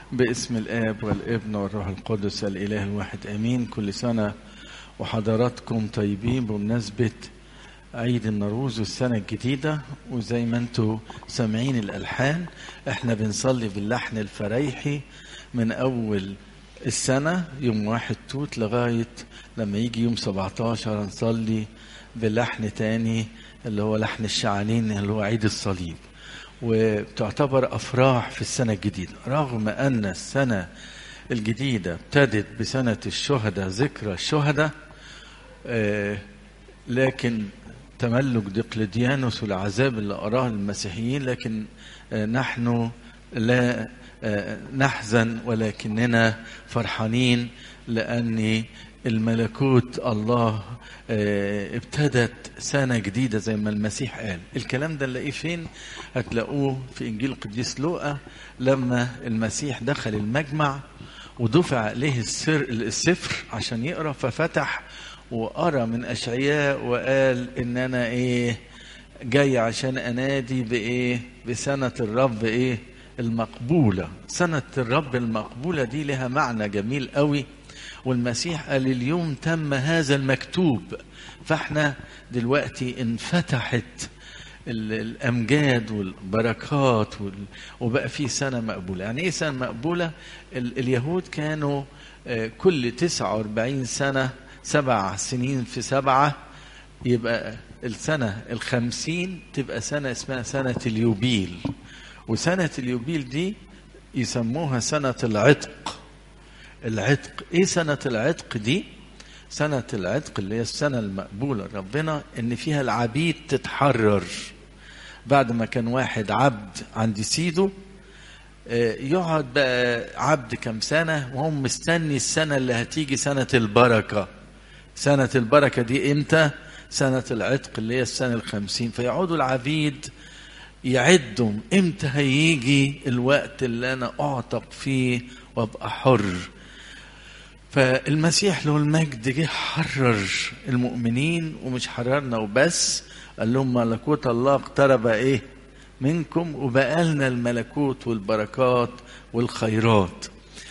باسم الآب والابن والروح القدس الإله الواحد آمين كل سنة وحضراتكم طيبين بمناسبة عيد النوروز والسنة الجديدة وزي ما انتوا سامعين الألحان احنا بنصلي باللحن الفريحي من أول السنة يوم واحد توت لغاية لما يجي يوم 17 نصلي بلحن تاني اللي هو لحن الشعانين اللي هو عيد الصليب وتعتبر أفراح في السنة الجديدة رغم أن السنة الجديدة ابتدت بسنة الشهداء ذكرى الشهداء آه لكن تملك دقلديانوس والعذاب اللي أراه المسيحيين لكن آه نحن لا آه نحزن ولكننا فرحانين لأن الملكوت الله ابتدت سنة جديدة زي ما المسيح قال الكلام ده نلاقيه فين هتلاقوه في إنجيل القديس لوقا لما المسيح دخل المجمع ودفع إليه السر السفر عشان يقرأ ففتح وقرأ من أشعياء وقال إن أنا إيه جاي عشان أنادي بإيه بسنة الرب إيه المقبولة سنة الرب المقبولة دي لها معنى جميل قوي والمسيح قال اليوم تم هذا المكتوب فاحنا دلوقتي انفتحت الامجاد والبركات وبقى في سنه مقبوله يعني ايه سنه مقبوله اليهود كانوا كل 49 سنه سبع سنين في سبعه يبقى السنه الخمسين تبقى سنه اسمها سنه اليوبيل وسنه اليوبيل دي يسموها سنه العتق العتق ايه سنة العتق دي سنة العتق اللي هي السنة المقبولة ربنا ان فيها العبيد تتحرر بعد ما كان واحد عبد عند سيده يقعد بقى عبد كم سنة وهو مستني السنة اللي هتيجي سنة البركة سنة البركة دي امتى سنة العتق اللي هي السنة الخمسين فيقعدوا العبيد يعدوا امتى هيجي الوقت اللي انا اعتق فيه وابقى حر فالمسيح له المجد جه حرر المؤمنين ومش حررنا وبس قال لهم ملكوت الله اقترب ايه منكم وبقى لنا الملكوت والبركات والخيرات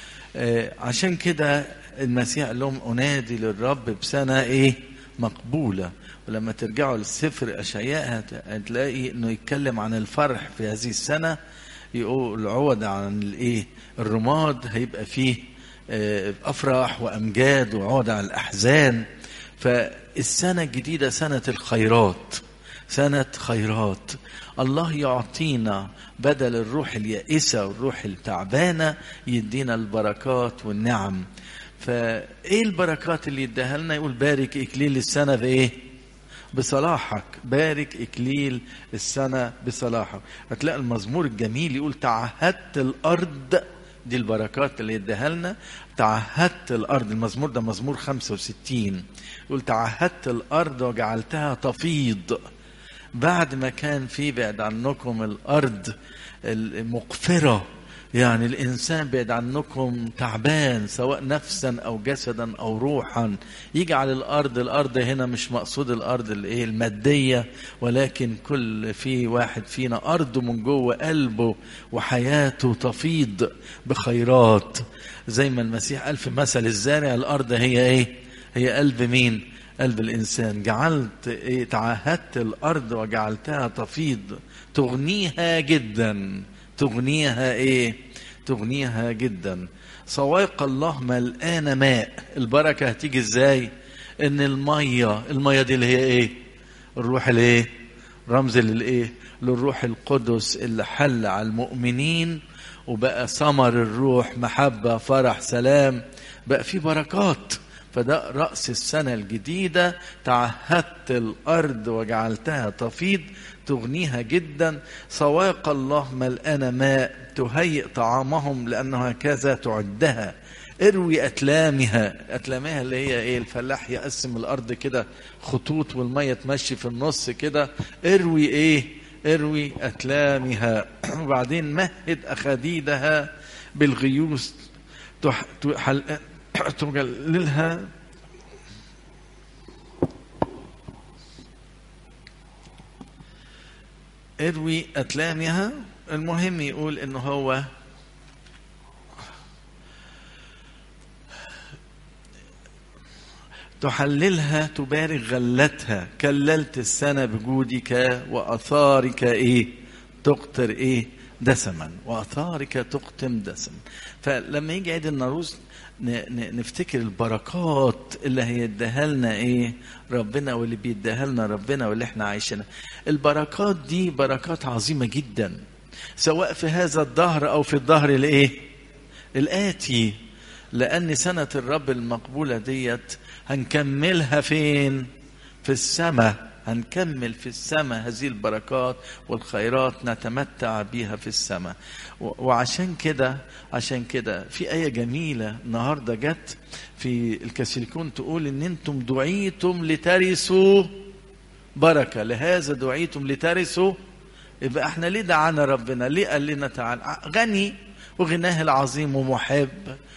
آه عشان كده المسيح قال لهم انادي للرب بسنه ايه مقبوله ولما ترجعوا للسفر اشعياء هتلاقي انه يتكلم عن الفرح في هذه السنه يقول عوض عن الايه الرماد هيبقى فيه افراح وامجاد وعود على الاحزان فالسنه الجديده سنه الخيرات سنه خيرات الله يعطينا بدل الروح اليائسه والروح التعبانه يدينا البركات والنعم فايه البركات اللي يديها لنا يقول بارك اكليل السنه بايه بصلاحك بارك اكليل السنه بصلاحك هتلاقي المزمور الجميل يقول تعهدت الارض دي البركات اللي اداها لنا تعهدت الارض المزمور ده مزمور 65 يقول تعهدت الارض وجعلتها تفيض بعد ما كان في بعد عنكم الارض المقفره يعني الانسان بعد عنكم تعبان سواء نفسا او جسدا او روحا يجي على الارض الارض هنا مش مقصود الارض الايه الماديه ولكن كل في واحد فينا ارضه من جوه قلبه وحياته تفيض بخيرات زي ما المسيح قال في مثل الزارع الارض هي ايه هي قلب مين قلب الانسان جعلت ايه تعهدت الارض وجعلتها تفيض تغنيها جدا تغنيها ايه تغنيها جدا صوايق الله ملقانة ماء البركة هتيجي ازاي ان المية المية دي اللي هي ايه الروح الايه رمز للايه للروح القدس اللي حل على المؤمنين وبقى ثمر الروح محبة فرح سلام بقى في بركات فده رأس السنة الجديدة تعهدت الأرض وجعلتها تفيض تغنيها جدا سواق الله ملأنا ماء تهيئ طعامهم لأنه هكذا تعدها اروي أتلامها أتلامها اللي هي إيه الفلاح يقسم الأرض كده خطوط والمية تمشي في النص كده اروي إيه اروي أتلامها وبعدين مهد أخاديدها بالغيوس تحل تجللها اروي أتلامها المهم يقول إن هو تحللها تبارك غلتها كللت السنة بجودك وأثارك إيه تقطر إيه دسما وأثارك تقتم دسما فلما يجي عيد النوروز نفتكر البركات اللي هيديها لنا ايه ربنا واللي بيديها لنا ربنا واللي احنا عايشينها البركات دي بركات عظيمه جدا سواء في هذا الظهر او في الظهر الايه الاتي لان سنه الرب المقبوله ديت هنكملها فين في السماء هنكمل في السماء هذه البركات والخيرات نتمتع بها في السماء وعشان كده عشان كده في آية جميلة النهاردة جت في الكاثوليكون تقول إن أنتم دعيتم لترثوا بركة لهذا دعيتم لترثوا يبقى احنا ليه دعانا ربنا ليه قال لنا تعالى غني وغناه العظيم ومحب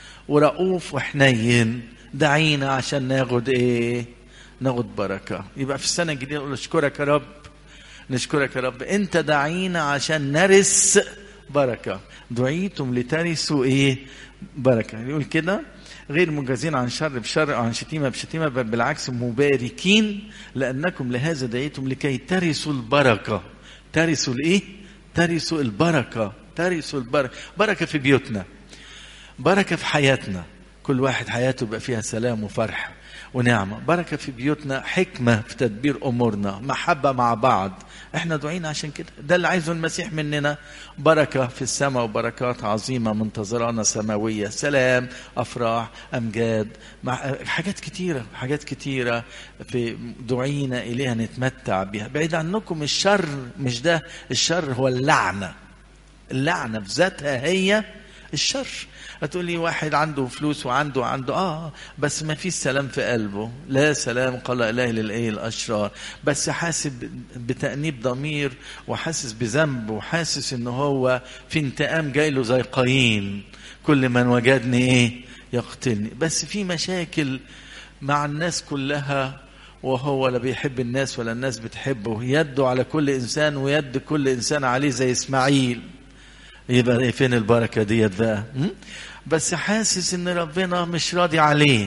ورؤوف وحنين دعينا عشان ناخد ايه ناخد بركة يبقى في السنة الجديدة نقول اشكرك يا رب نشكرك يا رب انت دعينا عشان نرث بركة دعيتم لترثوا ايه بركة يقول كده غير مجازين عن شر بشر عن شتيمة بشتيمة بل بالعكس مباركين لأنكم لهذا دعيتم لكي ترثوا البركة ترثوا الايه ترثوا البركة ترثوا البركة بركة في بيوتنا بركة في حياتنا كل واحد حياته يبقى فيها سلام وفرح ونعمة بركة في بيوتنا حكمة في تدبير أمورنا محبة مع بعض احنا دعينا عشان كده ده اللي عايزه المسيح مننا بركة في السماء وبركات عظيمة منتظرانا سماوية سلام أفراح أمجاد مع حاجات كتيرة حاجات كتيرة في دعينا إليها نتمتع بها بعيد عنكم الشر مش ده الشر هو اللعنة اللعنة في ذاتها هي الشر هتقول لي واحد عنده فلوس وعنده عنده اه بس ما فيش سلام في قلبه لا سلام قال اله للايه الاشرار بس حاسس بتانيب ضمير وحاسس بذنب وحاسس ان هو في انتقام جاي له زي قايين كل من وجدني ايه يقتلني بس في مشاكل مع الناس كلها وهو لا بيحب الناس ولا الناس بتحبه يده على كل انسان ويد كل انسان عليه زي اسماعيل يبقى ايه فين البركه ديت بقى بس حاسس ان ربنا مش راضي عليه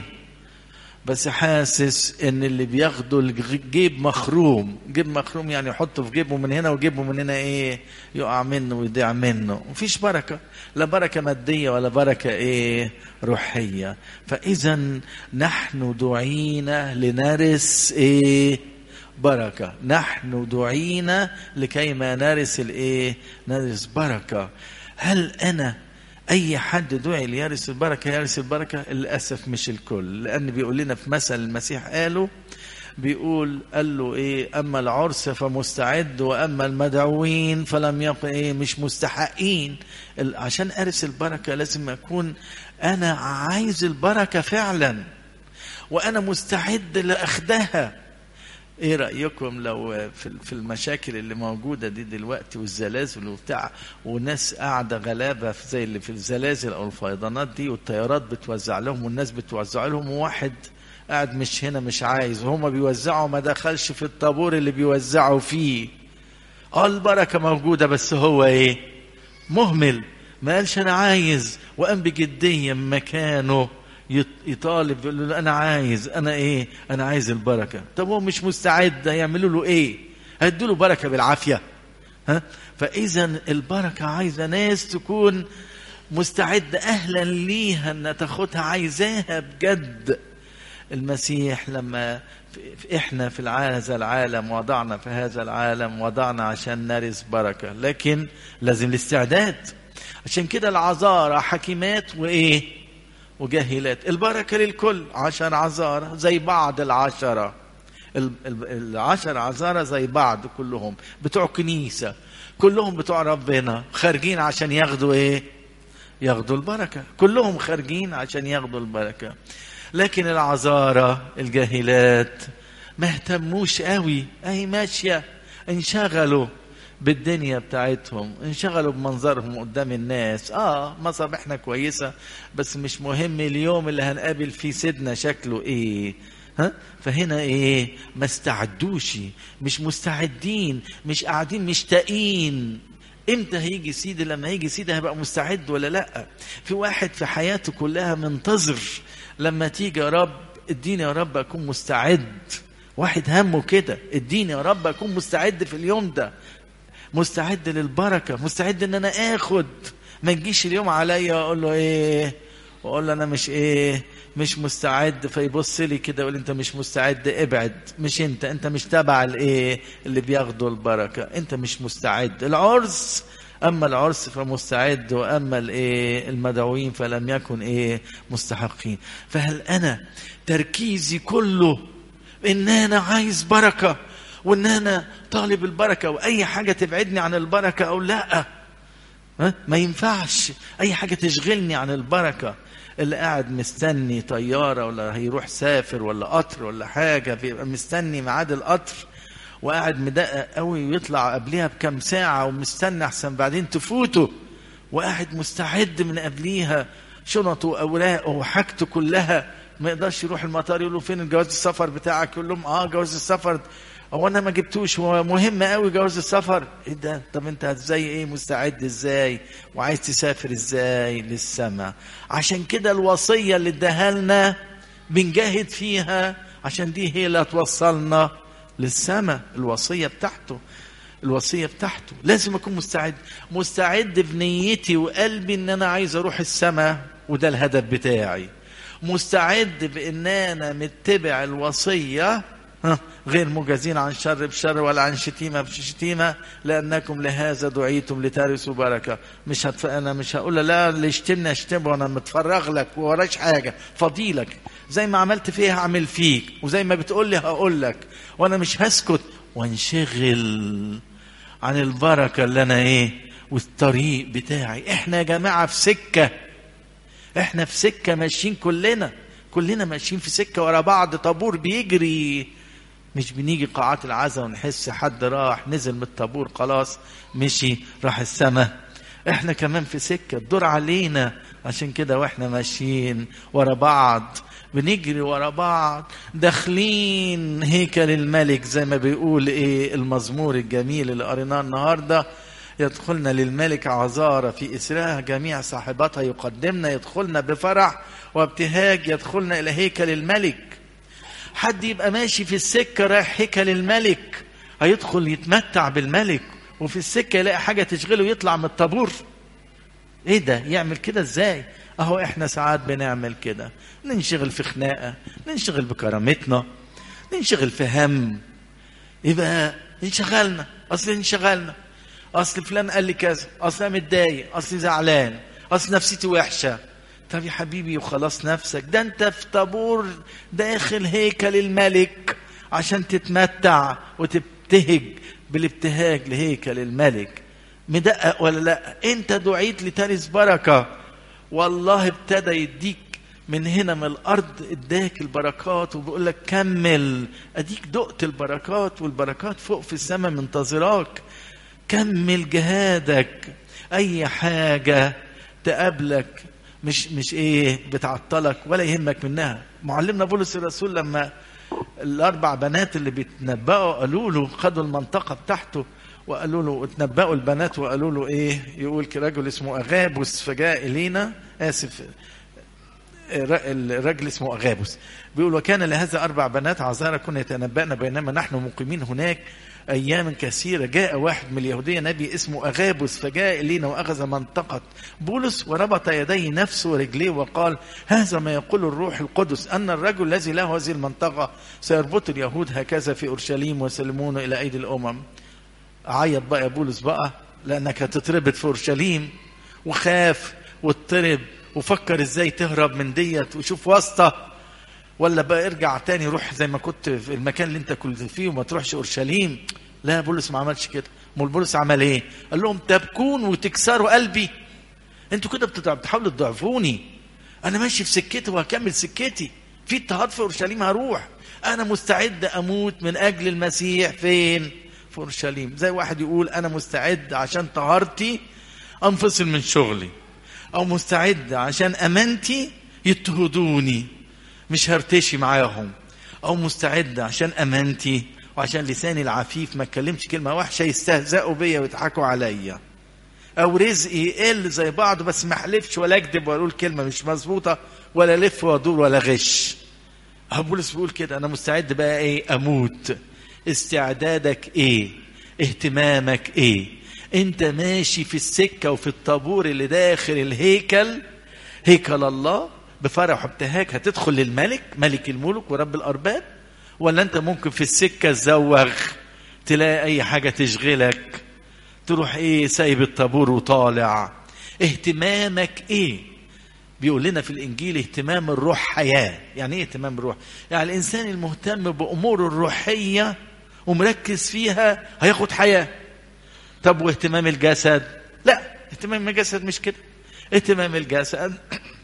بس حاسس ان اللي بياخده الجيب مخروم جيب مخروم يعني يحطه في جيبه من هنا وجيبه من هنا ايه يقع منه ويضيع منه مفيش بركة لا بركة مادية ولا بركة ايه روحية فاذا نحن دعينا لنرث ايه بركة نحن دعينا لكي ما نرث الايه نرث بركة هل انا اي حد دعي ليرث البركه يرث البركه للاسف مش الكل لان بيقول لنا في مثل المسيح قاله بيقول قال له ايه اما العرس فمستعد واما المدعوين فلم يكن ايه مش مستحقين عشان ارث البركه لازم اكون انا عايز البركه فعلا وانا مستعد لاخدها ايه رايكم لو في المشاكل اللي موجوده دي دلوقتي والزلازل وبتاع وناس قاعده غلابه في زي اللي في الزلازل او الفيضانات دي والطيارات بتوزع لهم والناس بتوزع لهم وواحد قاعد مش هنا مش عايز وهما بيوزعوا ما دخلش في الطابور اللي بيوزعوا فيه اه البركه موجوده بس هو ايه مهمل ما قالش انا عايز وقام بجديه من مكانه يطالب يقول له انا عايز انا ايه انا عايز البركه طب هو مش مستعد هيعملوا له ايه هيدوا له بركه بالعافيه ها فاذا البركه عايزه ناس تكون مستعده اهلا ليها ان تاخدها عايزاها بجد المسيح لما احنا في هذا العالم وضعنا في هذا العالم وضعنا عشان نرث بركه لكن لازم الاستعداد عشان كده العذارى حكيمات وايه وجاهلات البركة للكل عشر عذارى زي بعض العشرة العشر عذارى زي بعض كلهم بتوع كنيسة كلهم بتوع ربنا خارجين عشان ياخدوا ايه ياخدوا البركة كلهم خارجين عشان ياخدوا البركة لكن العذارى الجاهلات ما اهتموش قوي اهي ماشية انشغلوا بالدنيا بتاعتهم انشغلوا بمنظرهم قدام الناس اه مصابيحنا كويسة بس مش مهم اليوم اللي هنقابل فيه سيدنا شكله ايه ها فهنا ايه ما استعدوش مش مستعدين مش قاعدين مشتاقين امتى هيجي سيدي لما هيجي سيدي هيبقى مستعد ولا لا في واحد في حياته كلها منتظر لما تيجي يا رب اديني يا رب اكون مستعد واحد همه كده اديني يا رب اكون مستعد في اليوم ده مستعد للبركه مستعد ان انا اخد ما يجيش اليوم عليا اقول له ايه واقول له انا مش ايه مش مستعد فيبص لي كده يقول انت مش مستعد ابعد مش انت انت مش تبع الايه اللي بياخدوا البركه انت مش مستعد العرس اما العرس فمستعد واما الايه المدعوين فلم يكن ايه مستحقين فهل انا تركيزي كله ان انا عايز بركه وان انا طالب البركه واي حاجه تبعدني عن البركه او لا ها؟ ما ينفعش اي حاجه تشغلني عن البركه اللي قاعد مستني طياره ولا هيروح سافر ولا قطر ولا حاجه بيبقى مستني ميعاد القطر وقاعد مدقق قوي ويطلع قبلها بكام ساعه ومستني احسن بعدين تفوته وقاعد مستعد من قبليها شنطه واوراقه وحاجته كلها ما يقدرش يروح المطار يقول له فين جواز السفر بتاعك يقول لهم اه جواز السفر هو انا ما جبتوش هو مهم قوي جواز السفر ايه ده طب انت ازاي ايه مستعد ازاي وعايز تسافر ازاي للسماء عشان كده الوصيه اللي اداها لنا بنجاهد فيها عشان دي هي اللي هتوصلنا للسماء الوصيه بتاعته الوصيه بتاعته لازم اكون مستعد مستعد بنيتي وقلبي ان انا عايز اروح السماء وده الهدف بتاعي مستعد بان انا متبع الوصيه ها، غير مجازين عن شر بشر ولا عن شتيمه بشتيمه لانكم لهذا دعيتم لترثوا بركه مش هتف... انا مش هقول لا اللي يشتمني اشتمه وانا متفرغ لك ووراش حاجه فضيلك زي ما عملت فيها هعمل فيك وزي ما بتقول لي هقول لك وانا مش هسكت وانشغل عن البركه اللي انا ايه والطريق بتاعي احنا يا جماعه في سكه احنا في سكه ماشيين كلنا كلنا ماشيين في سكه ورا بعض طابور بيجري مش بنيجي قاعات العزاء ونحس حد راح نزل من الطابور خلاص مشي راح السماء احنا كمان في سكه الدور علينا عشان كده واحنا ماشيين ورا بعض بنجري ورا بعض داخلين هيكل الملك زي ما بيقول ايه المزمور الجميل اللي قريناه النهارده يدخلنا للملك عذارى في إسراها جميع صاحباتها يقدمنا يدخلنا بفرح وابتهاج يدخلنا إلى هيكل الملك حد يبقى ماشي في السكة رايح هيكل الملك هيدخل يتمتع بالملك وفي السكة يلاقي حاجة تشغله يطلع من الطابور ايه ده يعمل كده ازاي اهو احنا ساعات بنعمل كده ننشغل في خناقة ننشغل بكرامتنا ننشغل في هم يبقى انشغلنا اصل انشغلنا اصل فلان قال لي كذا اصل انا متضايق اصل زعلان اصل نفسيتي وحشه طب يا حبيبي وخلاص نفسك ده انت في طابور داخل هيكل الملك عشان تتمتع وتبتهج بالابتهاج لهيكل الملك مدقق ولا لا انت دعيت لترث بركه والله ابتدى يديك من هنا من الارض اداك البركات وبيقول لك كمل اديك دقت البركات والبركات فوق في السماء منتظراك كمل جهادك اي حاجه تقابلك مش مش ايه بتعطلك ولا يهمك منها معلمنا بولس الرسول لما الاربع بنات اللي بيتنبأوا قالوا له خدوا المنطقه بتاعته وقالوا له اتنبأوا البنات وقالوا له ايه يقول رجل اسمه اغابوس فجاء الينا اسف الرجل اسمه اغابوس بيقول وكان لهذا اربع بنات عذارى كنا يتنبأن بينما نحن مقيمين هناك ايام كثيره جاء واحد من اليهوديه نبي اسمه اغابوس فجاء الينا واخذ منطقه بولس وربط يديه نفسه ورجليه وقال هذا ما يقول الروح القدس ان الرجل الذي له هذه المنطقه سيربط اليهود هكذا في اورشليم ويسلمونه الى ايدي الامم عيط بقى يا بولس بقى لانك هتتربط في اورشليم وخاف واضطرب وفكر ازاي تهرب من ديت وشوف واسطه ولا بقى ارجع تاني روح زي ما كنت في المكان اللي انت كنت فيه وما تروحش اورشليم لا بولس ما عملش كده امال بولس عمل ايه قال لهم تبكون وتكسروا قلبي انتوا كده بتحاولوا تضعفوني انا ماشي في سكتي وهكمل سكتي في اضطهاد في اورشليم هروح انا مستعد اموت من اجل المسيح فين في اورشليم زي واحد يقول انا مستعد عشان طهارتي انفصل من شغلي او مستعد عشان امانتي يضطهدوني مش هرتشي معاهم او مستعد عشان امانتي وعشان لساني العفيف ما اتكلمش كلمه وحشه يستهزئوا بيا ويضحكوا عليا او رزقي يقل زي بعض بس ما احلفش ولا اكذب ولا اقول كلمه مش مظبوطه ولا الف وادور ولا غش أهو بولس بيقول كده انا مستعد بقى ايه اموت استعدادك ايه اهتمامك ايه انت ماشي في السكه وفي الطابور اللي داخل الهيكل هيكل الله بفرح وابتهاج هتدخل للملك ملك الملوك ورب الارباب ولا انت ممكن في السكه تزوغ تلاقي اي حاجه تشغلك تروح ايه سايب الطابور وطالع اهتمامك ايه بيقول لنا في الانجيل اهتمام الروح حياه يعني ايه اهتمام الروح يعني الانسان المهتم باموره الروحيه ومركز فيها هياخد حياه طب واهتمام الجسد لا اهتمام الجسد مش كده اهتمام الجسد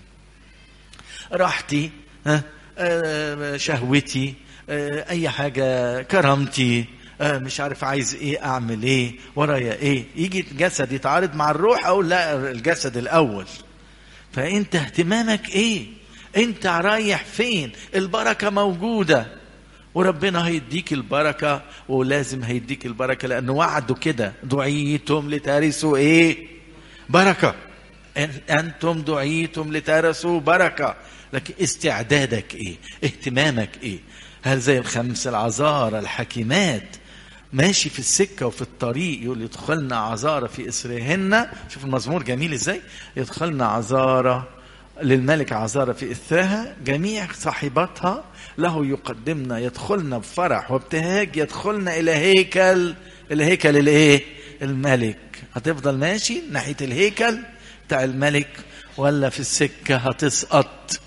راحتي ها آه، شهوتي آه، اي حاجه كرامتي آه، مش عارف عايز ايه اعمل ايه ورايا ايه يجي الجسد يتعارض مع الروح او لا الجسد الاول فانت اهتمامك ايه انت رايح فين البركه موجوده وربنا هيديك البركه ولازم هيديك البركه لانه وعده كده دعيتم لترثوا ايه بركه أن- انتم دعيتم لترثوا بركه لكن استعدادك ايه اهتمامك ايه هل زي الخمس العذارى الحكيمات ماشي في السكه وفي الطريق يقول يدخلنا عذارى في اسرهن شوف المزمور جميل ازاي يدخلنا عذارى للملك عذارى في إثاها جميع صاحباتها له يقدمنا يدخلنا بفرح وابتهاج يدخلنا إلى هيكل إلى هيكل الإيه؟ الملك هتفضل ماشي ناحية الهيكل بتاع الملك ولا في السكة هتسقط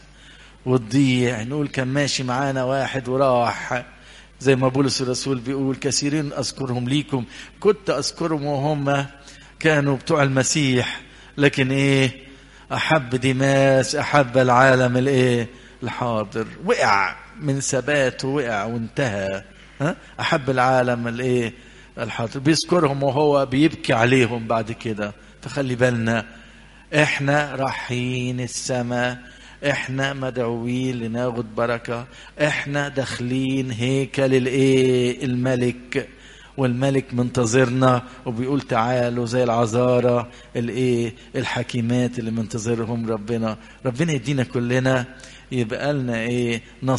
وتضيع نقول كان ماشي معانا واحد وراح زي ما بولس الرسول بيقول كثيرين أذكرهم ليكم كنت أذكرهم وهم كانوا بتوع المسيح لكن إيه أحب ديماس أحب العالم الإيه الحاضر وقع من ثباته وقع وانتهى ها أحب العالم الإيه الحاضر بيذكرهم وهو بيبكي عليهم بعد كده فخلي بالنا احنا رايحين السماء احنا مدعوين لناخد بركة احنا داخلين هيكل الايه الملك والملك منتظرنا وبيقول تعالوا زي العذارى الايه الحكيمات اللي منتظرهم ربنا ربنا يدينا كلنا يبقى لنا ايه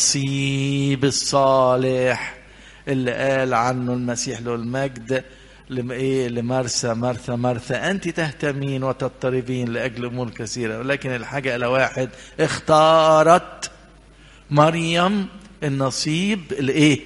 نصيب الصالح اللي قال عنه المسيح له المجد لم ايه لمرسى مرثى مرثى انت تهتمين وتضطربين لاجل امور كثيره ولكن الحاجه الى واحد اختارت مريم النصيب الايه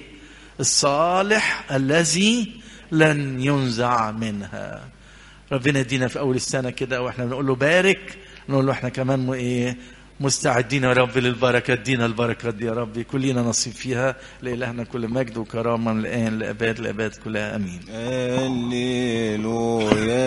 الصالح الذي لن ينزع منها ربنا يدينا في اول السنه كده واحنا بنقول له بارك نقول له احنا كمان م- ايه مستعدين يا رب للبركه ادينا البركه دي يا رب كلنا نصيب فيها لالهنا كل مجد وكرامه الان لاباد الاباد كلها امين هللويا